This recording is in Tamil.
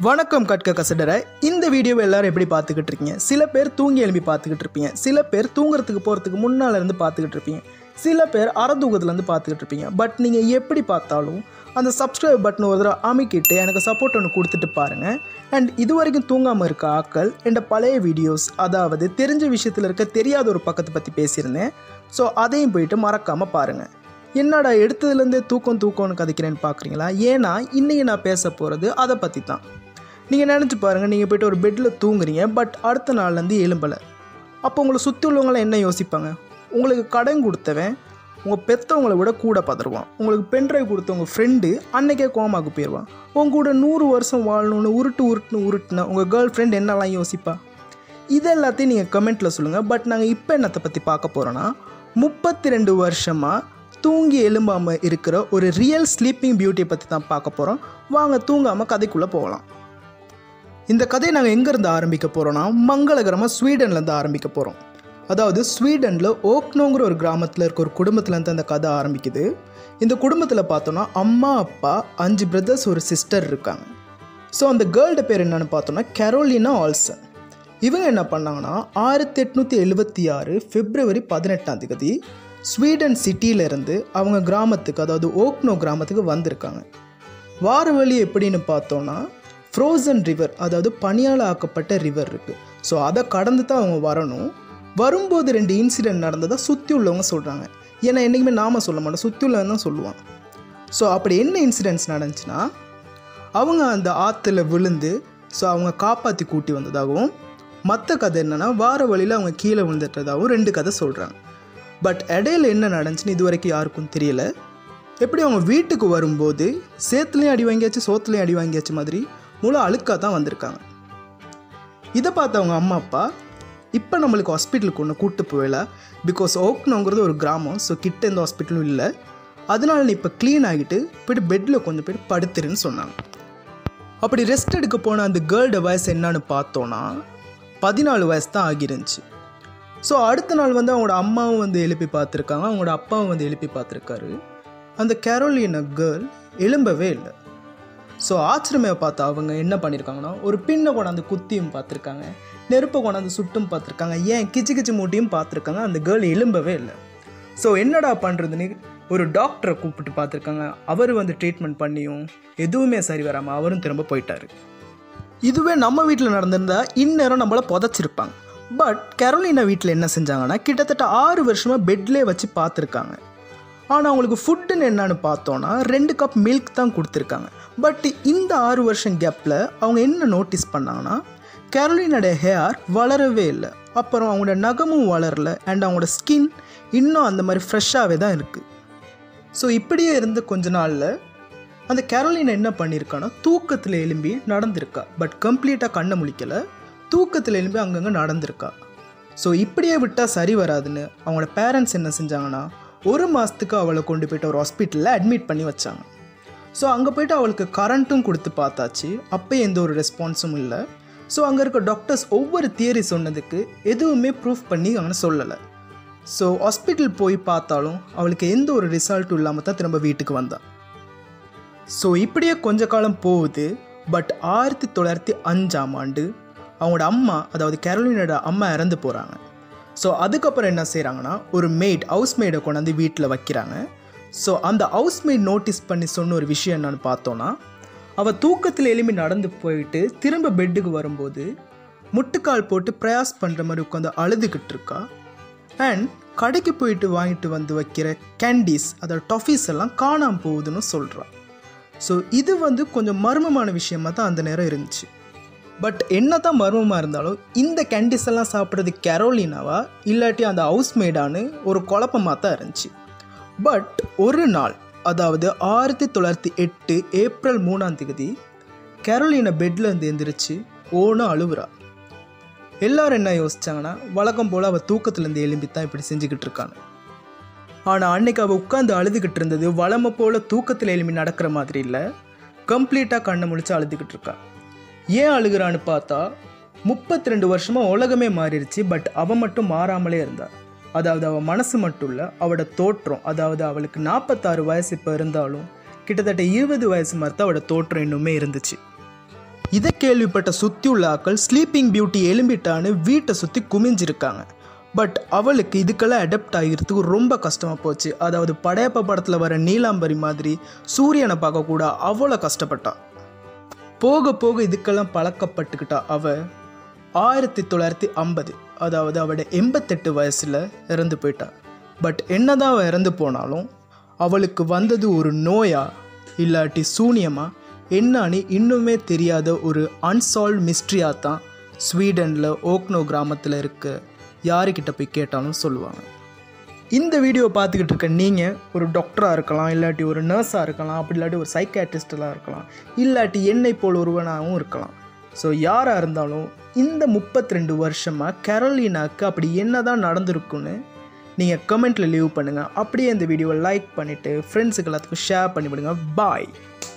வணக்கம் கற்க கசடரை இந்த வீடியோவை எல்லாரும் எப்படி பார்த்துக்கிட்டு இருக்கீங்க சில பேர் தூங்கி எழுப்பி பார்த்துக்கிட்டு இருப்பீங்க சில பேர் தூங்குறதுக்கு போகிறதுக்கு முன்னால் இருந்து பார்த்துக்கிட்டு இருப்பீங்க சில பேர் அறதூக்கத்துலேருந்து பார்த்துக்கிட்டு இருப்பீங்க பட் நீங்கள் எப்படி பார்த்தாலும் அந்த சப்ஸ்கிரைப் பட்டன் ஒரு தடவை அமைக்கிட்டு எனக்கு சப்போர்ட் ஒன்று கொடுத்துட்டு பாருங்கள் அண்ட் இது வரைக்கும் தூங்காமல் இருக்க ஆட்கள் என்ற பழைய வீடியோஸ் அதாவது தெரிஞ்ச விஷயத்தில் இருக்க தெரியாத ஒரு பக்கத்தை பற்றி பேசியிருந்தேன் ஸோ அதையும் போயிட்டு மறக்காமல் பாருங்கள் என்னடா எடுத்ததுலேருந்தே தூக்கம் தூக்கம்னு கதைக்கிறேன்னு பார்க்குறீங்களா ஏன்னா இன்றைக்கி நான் பேச போகிறது அதை பற்றி தான் நீங்கள் நினச்சி பாருங்கள் நீங்கள் போய்ட்டு ஒரு பெட்டில் தூங்குறீங்க பட் அடுத்த நாள்லேருந்து எலும்பலை அப்போ உங்களை சுற்றி உள்ளவங்களாம் என்ன யோசிப்பாங்க உங்களுக்கு கடன் கொடுத்தவன் உங்கள் பெற்றவங்களை விட கூட பதறுவான் உங்களுக்கு பென்ட்ரைவ் கொடுத்த உங்கள் ஃப்ரெண்டு அன்னைக்கே கோமாக்கு போயிடுவான் உங்க கூட நூறு வருஷம் வாழணும்னு உருட்டு உருட்டுன்னு உருட்டுனா உங்கள் கேர்ள் ஃப்ரெண்ட் என்னெல்லாம் யோசிப்பா இது எல்லாத்தையும் நீங்கள் கமெண்ட்டில் சொல்லுங்கள் பட் நாங்கள் இப்போ என்னத்தை பற்றி பார்க்க போகிறோன்னா முப்பத்தி ரெண்டு வருஷமாக தூங்கி எழும்பாமல் இருக்கிற ஒரு ரியல் ஸ்லீப்பிங் பியூட்டியை பற்றி தான் பார்க்க போகிறோம் வாங்க தூங்காமல் கதைக்குள்ளே போகலாம் இந்த கதையை நாங்கள் எங்கேருந்து ஆரம்பிக்க போகிறோன்னா மங்களகரமாக ஸ்வீடன்லேருந்து ஆரம்பிக்க போகிறோம் அதாவது ஸ்வீடனில் ஓக்னோங்கிற ஒரு கிராமத்தில் இருக்க ஒரு குடும்பத்துலேருந்து அந்த கதை ஆரம்பிக்குது இந்த குடும்பத்தில் பார்த்தோன்னா அம்மா அப்பா அஞ்சு பிரதர்ஸ் ஒரு சிஸ்டர் இருக்காங்க ஸோ அந்த கேர்ள்ட பேர் என்னன்னு பார்த்தோன்னா கரோலினா ஆல்சன் இவங்க என்ன பண்ணாங்கன்னா ஆயிரத்தி எட்நூற்றி எழுபத்தி ஆறு பிப்ரவரி பதினெட்டாம் தேதி ஸ்வீடன் சிட்டியிலேருந்து அவங்க கிராமத்துக்கு அதாவது ஓக்னோ கிராமத்துக்கு வந்திருக்காங்க வார வழி எப்படின்னு பார்த்தோன்னா ஃப்ரோசன் ரிவர் அதாவது பனியால் ஆக்கப்பட்ட ரிவர் இருக்குது ஸோ அதை கடந்து தான் அவங்க வரணும் வரும்போது ரெண்டு இன்சிடென்ட் நடந்ததாக சுற்றி உள்ளவங்க சொல்கிறாங்க ஏன்னா என்றைக்குமே நாம சொல்ல மாட்டோம் சுற்றி உள்ளவன் தான் சொல்லுவான் ஸோ அப்படி என்ன இன்சிடென்ட்ஸ் நடந்துச்சுன்னா அவங்க அந்த ஆற்றுல விழுந்து ஸோ அவங்க காப்பாற்றி கூட்டி வந்ததாகவும் மற்ற கதை என்னென்னா வார வழியில் அவங்க கீழே விழுந்துட்டதாகவும் ரெண்டு கதை சொல்கிறாங்க பட் இடையில என்ன நடந்துச்சுன்னு இது வரைக்கும் யாருக்கும் தெரியல எப்படி அவங்க வீட்டுக்கு வரும்போது சேத்துலேயும் அடி வாங்கியாச்சு சோத்துலேயும் அடி வாங்கியாச்சு மாதிரி முழு அழுக்காக தான் வந்திருக்காங்க இதை பார்த்த அவங்க அம்மா அப்பா இப்போ நம்மளுக்கு ஹாஸ்பிட்டலுக்கு ஒன்று கூட்டு போகல பிகாஸ் ஓக்னோங்கிறது ஒரு கிராமம் ஸோ கிட்ட எந்த ஹாஸ்பிட்டலும் இல்லை அதனால நீ இப்போ க்ளீன் ஆகிட்டு போய்ட்டு பெட்டில் கொஞ்சம் போய்ட்டு படுத்துருன்னு சொன்னாங்க அப்படி ரெஸ்ட் எடுக்க போன அந்த கேர்ள்ட வயசு என்னன்னு பார்த்தோன்னா பதினாலு வயசு தான் ஆகிருந்துச்சு ஸோ அடுத்த நாள் வந்து அவங்களோட அம்மாவும் வந்து எழுப்பி பார்த்துருக்காங்க அவங்களோட அப்பாவும் வந்து எழுப்பி பார்த்துருக்காரு அந்த கேரோலின கேர்ள் எழும்பவே இல்லை ஸோ ஆச்சரியமையை பார்த்து அவங்க என்ன பண்ணியிருக்காங்கன்னா ஒரு பின்னை கொண்டாந்து குத்தியும் பார்த்துருக்காங்க நெருப்பை கொண்டாந்து சுட்டும் பார்த்துருக்காங்க ஏன் கிச்சு கிச்சு மூட்டியும் பார்த்துருக்காங்க அந்த கேர்ள் எழும்பவே இல்லை ஸோ என்னடா பண்ணுறதுன்னு ஒரு டாக்டரை கூப்பிட்டு பார்த்துருக்காங்க அவர் வந்து ட்ரீட்மெண்ட் பண்ணியும் எதுவுமே சரி வராமல் அவரும் திரும்ப போயிட்டாரு இதுவே நம்ம வீட்டில் நடந்திருந்தா இந்நேரம் நம்மளை புதைச்சிருப்பாங்க பட் கரோலினா வீட்டில் என்ன செஞ்சாங்கன்னா கிட்டத்தட்ட ஆறு வருஷமாக பெட்லேயே வச்சு பார்த்துருக்காங்க ஆனால் அவங்களுக்கு ஃபுட்டுன்னு என்னன்னு பார்த்தோன்னா ரெண்டு கப் மில்க் தான் கொடுத்துருக்காங்க பட் இந்த ஆறு வருஷம் கேப்பில் அவங்க என்ன நோட்டீஸ் பண்ணாங்கன்னா கேரோலினோட ஹேர் வளரவே இல்லை அப்புறம் அவங்களோட நகமும் வளரல அண்ட் அவங்களோட ஸ்கின் இன்னும் அந்த மாதிரி ஃப்ரெஷ்ஷாகவே தான் இருக்குது ஸோ இப்படியே இருந்து கொஞ்ச நாளில் அந்த கேரோலினா என்ன பண்ணியிருக்கான்னா தூக்கத்தில் எழும்பி நடந்திருக்கா பட் கம்ப்ளீட்டாக கண்ணை முழிக்கலை தூக்கத்தில் எழும்பி அங்கங்கே நடந்திருக்கா ஸோ இப்படியே விட்டால் சரி வராதுன்னு அவங்களோட பேரண்ட்ஸ் என்ன செஞ்சாங்கன்னா ஒரு மாதத்துக்கு அவளை கொண்டு போயிட்டு ஒரு ஹாஸ்பிட்டலில் அட்மிட் பண்ணி வச்சாங்க ஸோ அங்கே போயிட்டு அவளுக்கு கரண்ட்டும் கொடுத்து பார்த்தாச்சு அப்போ எந்த ஒரு ரெஸ்பான்ஸும் இல்லை ஸோ அங்கே இருக்க டாக்டர்ஸ் ஒவ்வொரு தியரி சொன்னதுக்கு எதுவுமே ப்ரூஃப் பண்ணி அவங்க சொல்லலை ஸோ ஹாஸ்பிட்டல் போய் பார்த்தாலும் அவளுக்கு எந்த ஒரு ரிசல்ட்டும் இல்லாமல் தான் திரும்ப வீட்டுக்கு வந்தாள் ஸோ இப்படியே கொஞ்ச காலம் போகுது பட் ஆயிரத்தி தொள்ளாயிரத்தி அஞ்சாம் ஆண்டு அவங்களோட அம்மா அதாவது கேரோலினோட அம்மா இறந்து போகிறாங்க ஸோ அதுக்கப்புறம் என்ன செய்கிறாங்கன்னா ஒரு மெய்ட் ஹவுஸ் மெய்டை கொண்டாந்து வீட்டில் வைக்கிறாங்க ஸோ அந்த ஹவுஸ் மெய்ட் நோட்டீஸ் பண்ணி சொன்ன ஒரு விஷயம் என்னன்னு பார்த்தோன்னா அவள் தூக்கத்தில் எலும்பி நடந்து போயிட்டு திரும்ப பெட்டுக்கு வரும்போது முட்டுக்கால் போட்டு பிரயாஸ் பண்ணுற மாதிரி உட்காந்து அழுதுகிட்டு இருக்கா அண்ட் கடைக்கு போயிட்டு வாங்கிட்டு வந்து வைக்கிற கேண்டீஸ் அதோட டஃபீஸ் எல்லாம் காணாமல் போகுதுன்னு சொல்கிறான் ஸோ இது வந்து கொஞ்சம் மர்மமான விஷயமா தான் அந்த நேரம் இருந்துச்சு பட் என்ன தான் மர்மமாக இருந்தாலும் இந்த கேண்டீஸ் எல்லாம் சாப்பிட்றது கெரோலினாவா இல்லாட்டி அந்த ஹவுஸ் மேடான்னு ஒரு குழப்பமாக தான் இருந்துச்சு பட் ஒரு நாள் அதாவது ஆயிரத்தி தொள்ளாயிரத்தி எட்டு ஏப்ரல் மூணாம் தேதி கெரோலினா பெட்டில் இருந்து எந்திரிச்சு ஓனும் அழுவுறா எல்லாரும் என்ன யோசிச்சாங்கன்னா வழக்கம் போல் அவள் தூக்கத்துலேருந்து எழும்பி தான் இப்படி செஞ்சுக்கிட்டு இருக்காங்க ஆனால் அன்னைக்கு அவள் உட்காந்து அழுதுகிட்டு இருந்தது வளமை போல் தூக்கத்தில் எழும்பி நடக்கிற மாதிரி இல்லை கம்ப்ளீட்டாக கண்ணை முழிச்சு அழுதுகிட்டு இருக்கா ஏன் அழுகிறான்னு பார்த்தா முப்பத்தி ரெண்டு வருஷமாக உலகமே மாறிடுச்சு பட் அவள் மட்டும் மாறாமலே இருந்தா அதாவது அவள் மனசு மட்டும் இல்லை அவளோட தோற்றம் அதாவது அவளுக்கு நாற்பத்தாறு வயசு இப்போ இருந்தாலும் கிட்டத்தட்ட இருபது வயசு மாதிரி தான் அவளோட தோற்றம் இன்னுமே இருந்துச்சு இதை கேள்விப்பட்ட சுற்றி உள்ள ஆக்கள் ஸ்லீப்பிங் பியூட்டி எலும்பிட்டான்னு வீட்டை சுற்றி குமிஞ்சிருக்காங்க பட் அவளுக்கு இதுக்கெல்லாம் அடாப்ட் ஆகிறதுக்கு ரொம்ப கஷ்டமாக போச்சு அதாவது படையப்ப படத்தில் வர நீலாம்பரி மாதிரி சூரியனை பார்க்கக்கூட அவ்வளோ கஷ்டப்பட்டா போக போக இதுக்கெல்லாம் பழக்கப்பட்டுக்கிட்டா அவ ஆயிரத்தி தொள்ளாயிரத்தி ஐம்பது அதாவது அவட எண்பத்தெட்டு வயசில் இறந்து போயிட்டா பட் என்னதான் அவள் இறந்து போனாலும் அவளுக்கு வந்தது ஒரு நோயா இல்லாட்டி சூனியமா என்னன்னு இன்னுமே தெரியாத ஒரு அன்சால்வ் மிஸ்ட்ரியாக தான் ஸ்வீடனில் ஓக்னோ கிராமத்தில் இருக்க யாருக்கிட்ட போய் கேட்டாலும் சொல்லுவாங்க இந்த வீடியோ பார்த்துக்கிட்டு இருக்க நீங்கள் ஒரு டாக்டராக இருக்கலாம் இல்லாட்டி ஒரு நர்ஸாக இருக்கலாம் அப்படி இல்லாட்டி ஒரு சைக்காட்ரிஸ்டலாக இருக்கலாம் இல்லாட்டி என்னை போல் ஒருவனாகவும் இருக்கலாம் ஸோ யாராக இருந்தாலும் இந்த முப்பத்தி ரெண்டு வருஷமாக கரோலினாக்கு அப்படி என்ன தான் நடந்திருக்குன்னு நீங்கள் கமெண்ட்டில் லீவ் பண்ணுங்கள் அப்படியே இந்த வீடியோவை லைக் பண்ணிவிட்டு ஃப்ரெண்ட்ஸுக்கு எல்லாத்துக்கும் ஷேர் பண்ணிவிடுங்க பாய்